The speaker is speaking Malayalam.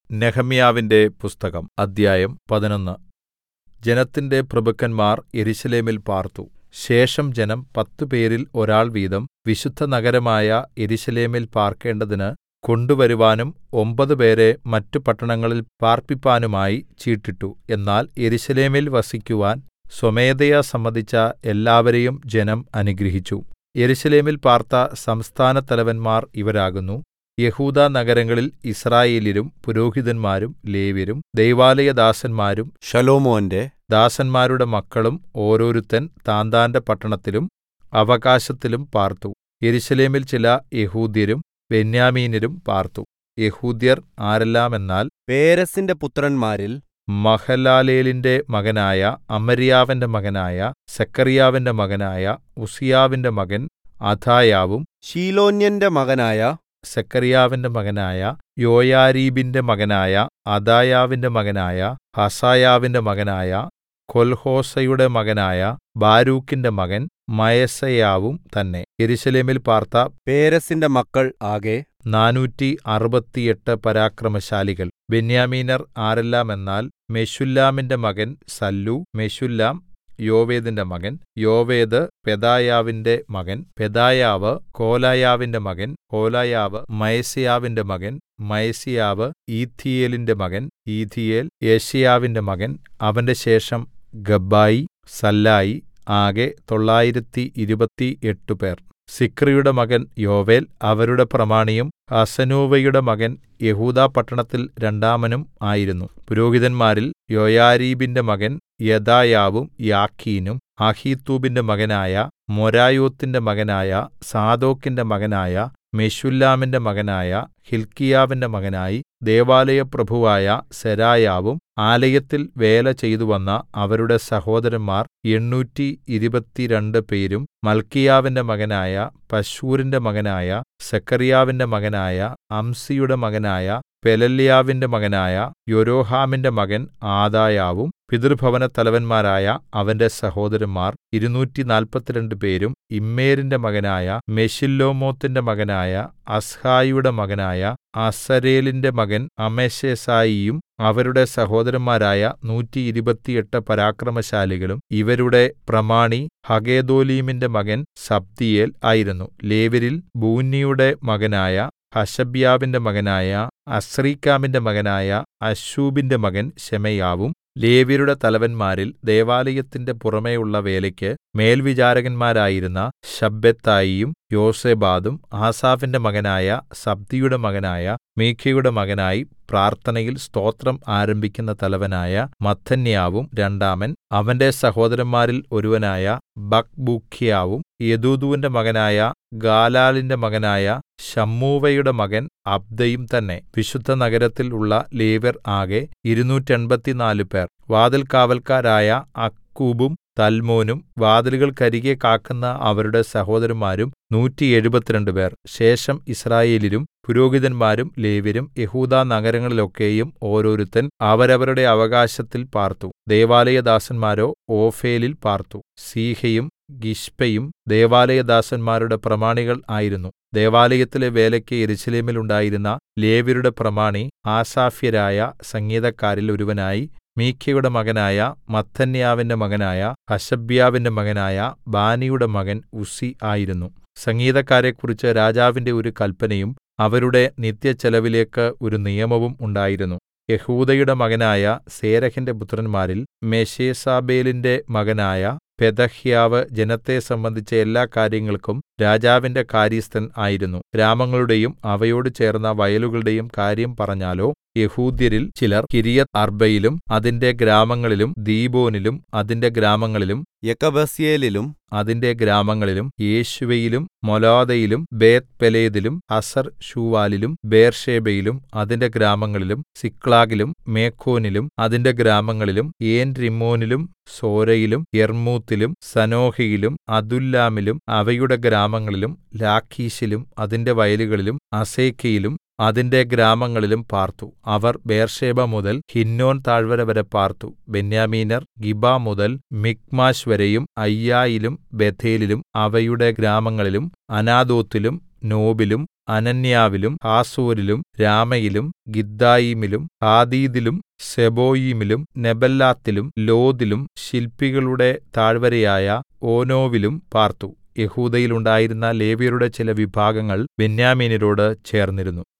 നെഹെമ്യാവിന്റെ പുസ്തകം അദ്ധ്യായം പതിനൊന്ന് ജനത്തിന്റെ പ്രഭുക്കന്മാർ യെരൂശലേമിൽ പാർത്തു ശേഷം ജനം പത്തുപേരിൽ ഒരാൾ വീതം വിശുദ്ധനഗരമായ യെരൂശലേമിൽ പാർക്കേണ്ടതിന് കൊണ്ടുവരുവാനും ഒമ്പത് പേരെ മറ്റു പട്ടണങ്ങളിൽ പാർപ്പിപ്പാനുമായി ചീട്ടിട്ടു എന്നാൽ യെരൂശലേമിൽ വസിക്കുവാൻ സ്വമേധയാ സമ്മതിച്ച എല്ലാവരെയും ജനം അനുഗ്രഹിച്ചു യെരൂശലേമിൽ പാർത്ത സംസ്ഥാനത്തലവന്മാർ ഇവരാകുന്നു യെഹൂദാ നഗരങ്ങളിൽ യിസ്രായേല്യരും പുരോഹിതന്മാരും ലേവ്യരും ദൈവാലയദാസന്മാരും ശലോമോന്റെ ദാസന്മാരുടെ മക്കളും ഓരോരുത്തൻ താന്താന്റെ പട്ടണത്തിലും അവകാശത്തിലും പാർത്തു യെരൂശലേമിൽ ചില യെഹൂദ്യരും ബെന്യാമീന്യരും പാർത്തു യെഹൂദ്യർ ആരെല്ലാമെന്നാൽ പേരെസിന്റെ പുത്രന്മാരിൽ മഹലലേലിന്റെ മകനായ അമര്യാവിന്റെ മകനായ സെക്കറിയാവിന്റെ മകനായ ഉസ്സീയാവിന്റെ മകൻ അഥായാവും ശീലോന്യന്റെ മകനായ സെക്കറിയാവിന്റെ മകനായ യോയാരീബിന്റെ മകനായ അദായാവിന്റെ മകനായ ഹസായാവിന്റെ മകനായ കൊൽഹോസയുടെ മകനായ ബാരൂക്കിന്റെ മകൻ മയസേയാവും തന്നെ യെരൂശലേമിൽ പാർത്ത പേരെസിന്റെ മക്കൾ ആകെ നാനൂറ്റി അറുപത്തിയെട്ട് പരാക്രമശാലികൾ ബെന്യാമീനർ ആരെല്ലാമെന്നാൽ മെശുല്ലാമിന്റെ മകൻ സല്ലു മെശുല്ലാം യോവേദിന്റെ മകൻ യോവേദ് പെദായാവിന്റെ മകൻ പെദായാവ് കോലായാവിന്റെ മകൻ കോലായാവ് മയസ്യാവിന്റെ മകൻ മയസ്യാവ് ഈഥീയേലിന്റെ മകൻ ഈഥീയേൽ യെശയ്യാവിന്റെ മകൻ അവന്റെ ശേഷം ഗബ്ബായി സല്ലായി ആകെ തൊള്ളായിരത്തി ഇരുപത്തിയെട്ട് പേർ സിക്രിയുടെ മകൻ യോവേൽ അവരുടെ പ്രമാണിയും ഹസനൂവയുടെ മകൻ യെഹൂദാ പട്ടണത്തിൽ രണ്ടാമനും ആയിരുന്നു പുരോഹിതന്മാരിൽ യോയാരീബിന്റെ മകൻ യെദായാവും യാഖീനും അഹീത്തൂബിന്റെ മകനായ മൊരായോത്തിന്റെ മകനായ സാദോക്കിന്റെ മകനായ മെശുല്ലാമിന്റെ മകനായ ഹില്ക്കീയാവിന്റെ മകനായി ദേവാലയപ്രഭുവായ സെരായാവും ആലയത്തിൽ വേല ചെയ്തുവന്ന അവരുടെ സഹോദരന്മാർ എണ്ണൂറ്റി ഇരുപത്തിരണ്ട് പേരും മല്ക്കീയാവിന്റെ മകനായ പശൂരിന്റെ മകനായ സെക്കറിയാവിന്റെ മകനായ അംസിയുടെ മകനായ പെലല്യാവിന്റെ മകനായ യൊരോഹാമിന്റെ മകൻ ആദായാവും പിതൃഭവന തലവന്മാരായ അവന്റെ സഹോദരന്മാർ ഇരുന്നൂറ്റി നാല്പത്തിരണ്ട് പേരും ഇമ്മേരിന്റെ മകനായ മെശില്ലോമോത്തിന്റെ മകനായ അസ്ഹായിയുടെ മകനായ അസരേലിന്റെ മകൻ അമശെസായിയും അവരുടെ സഹോദരന്മാരായ നൂറ്റി ഇരുപത്തിയെട്ട് പരാക്രമശാലികളും ഇവരുടെ പ്രമാണി ഹഗേദോലീമിന്റെ മകൻ സബ്ദിയേൽ ആയിരുന്നു ലേവ്യരിൽ ബൂന്നിയുടെ മകനായ ഹശബ്യാവിന്റെ മകനായ അസ്രീക്കാമിന്റെ മകനായ അശ്ശൂബിന്റെ മകൻ ശെമയ്യാവും ലേവ്യരുടെ തലവന്മാരിൽ ദൈവാലയത്തിന്റെ പുറമെയുള്ള വേലയ്ക്ക് മേൽവിചാരകന്മാരായിരുന്ന ശബ്ബെത്തായിയും യോസേബാദും ആസാഫിന്റെ മകനായ സബ്ദിയുടെ മകനായ മീഖയുടെ മകനായി പ്രാർത്ഥനയിൽ സ്തോത്രം ആരംഭിക്കുന്ന തലവനായ മത്ഥന്യാവും രണ്ടാമൻ അവന്റെ സഹോദരന്മാരിൽ ഒരുവനായ ബക്ബൂക്ക്യാവും യെദൂഥൂവിന്റെ മകനായ ഗാലാലിന്റെ മകനായ ശമ്മൂവയുടെ മകൻ അബ്ദയും തന്നെ വിശുദ്ധ നഗരത്തിൽ ഉള്ള ലേവ്യർ ആകെ ഇരുന്നൂറ്റെൺപത്തിനാല് പേർ വാതിൽകാവല്ക്കാരായ അക്കൂബും തൽമോനും വാതിലുകൾക്കരികെ കാക്കുന്ന അവരുടെ സഹോദരന്മാരും നൂറ്റി എഴുപത്തിരണ്ട് പേർ ശേഷം യിസ്രായേല്യരും പുരോഹിതന്മാരും ലേവ്യരും യെഹൂദാ നഗരങ്ങളിലൊക്കെയും ഓരോരുത്തൻ അവരവരുടെ അവകാശത്തിൽ പാർത്തു ദേവാലയദാസന്മാരോ ഓഫേലിൽ പാർത്തു സീഹയും ഗിശ്പയും ദേവാലയദാസന്മാരുടെ പ്രമാണികൾ ആയിരുന്നു ദേവാലയത്തിലെ വേലയ്ക്ക് യെരൂശലേമിൽ ഉണ്ടായിരുന്ന ലേവ്യരുടെ പ്രമാണി ആസാഫ്യരായ സംഗീതക്കാരിൽ ഒരുവനായി മീഖയുടെ മകനായ മത്ഥന്യാവിന്റെ മകനായ ഹശബ്യാവിന്റെ മകനായ ബാനിയുടെ മകൻ ഉസ്സി ആയിരുന്നു സംഗീതക്കാരെക്കുറിച്ച് രാജാവിന്റെ ഒരു കല്പനയും അവരുടെ നിത്യച്ചെലവിലേക്ക് ഒരു നിയമവും ഉണ്ടായിരുന്നു യഹൂദയുടെ മകനായ സേരഹിന്റെ പുത്രന്മാരിൽ മെശേസാബേലിന്റെ മകനായ പെതഹ്യാവ് ജനത്തെ സംബന്ധിച്ച എല്ലാ കാര്യങ്ങൾക്കും രാജാവിന്റെ കാര്യസ്ഥൻ ആയിരുന്നു ഗ്രാമങ്ങളുടെയും അവയോട് ചേർന്ന വയലുകളുടെയും കാര്യം പറഞ്ഞാലോ യഹൂദ്യരിൽ ചിലർ കിര്യത്ത് അർബയിലും അതിന്റെ ഗ്രാമങ്ങളിലും ദീബോനിലും അതിന്റെ ഗ്രാമങ്ങളിലും യക്കബസ്യേലിലും അതിന്റെ ഗ്രാമങ്ങളിലും യേശുവയിലും മൊലാദയിലും ബേത് പെലേദിലും അസർ ഷൂവാലിലും ബേർഷേബയിലും അതിന്റെ ഗ്രാമങ്ങളിലും സിക്ലാഗിലും മേഖോനിലും അതിന്റെ ഗ്രാമങ്ങളിലും ഏൻ റിമ്മോനിലും സോരയിലും യർമൂത്തിലും സനോഹയിലും അതുല്ലാമിലും അവയുടെ ഗ്രാമങ്ങളിലും ലാഖീശിലും അതിന്റെ വയലുകളിലും അസേക്കയിലും അതിന്റെ ഗ്രാമങ്ങളിലും പാർത്തു അവർ ബേർഷേബ മുതൽ ഹിന്നോൻ താഴ്വര വരെ പാർത്തു ബെന്യാമീനർ ഗിബ മുതൽ മിക്മാശ് വരെയും അയ്യായിലും ബേഥേലിലും അവയുടെ ഗ്രാമങ്ങളിലും അനാഥോത്തിലും നോബിലും അനന്യാവിലും ഹാസോരിലും രാമയിലും ഗിദ്ദായീമിലും ഹാദീദിലും സെബോയീമിലും നെബല്ലാത്തിലും ലോദിലും ശില്പികളുടെ താഴ്വരയായ ഓനോവിലും പാർത്തു യെഹൂദയിൽ ഉണ്ടായിരുന്ന ലേവ്യരുടെ ചില വിഭാഗങ്ങൾ ബെന്യാമീന്യരോട് ചേർന്നിരുന്നു